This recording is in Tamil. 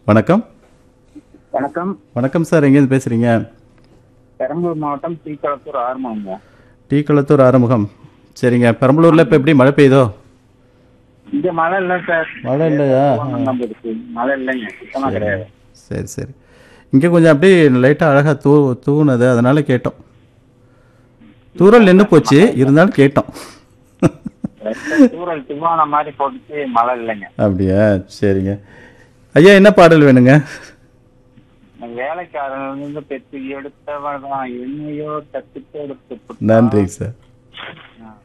வணக்கம் வணக்கம் வணக்கம் சார் எங்கேருந்து பேசுகிறீங்க பெரம்பலூர் மாவட்டம் தீக்களத்தூர் ஆரம்பங்க டீ குளத்தூர் ஆறுமுகம் சரிங்க பெரம்பலூரில் இப்போ எப்படி மழை பெய்யுதோ இங்க மழை இல்ல சார் மழை இல்லையா நம்ம இருக்கு மழை இல்லைங்க சுத்தமா கிடையாது சரி சரி இங்கே கொஞ்சம் அப்படியே லைட்டாக அழகாக தூ தூவுனது அதனால கேட்டோம் தூரல் நின்று போச்சு இருந்தாலும் கேட்டோம் லைட்டா தூரல் திவான மாதிரி போட்டுச்சு மழை இல்லைங்க அப்படியா சரிங்க ஐயா என்ன பாடல் வேணுங்க வேலைக்காரன் இருந்து பெற்று எடுத்தவன் தான் என்னையோ தத்து எடுத்து நன்றி சார் ஆ.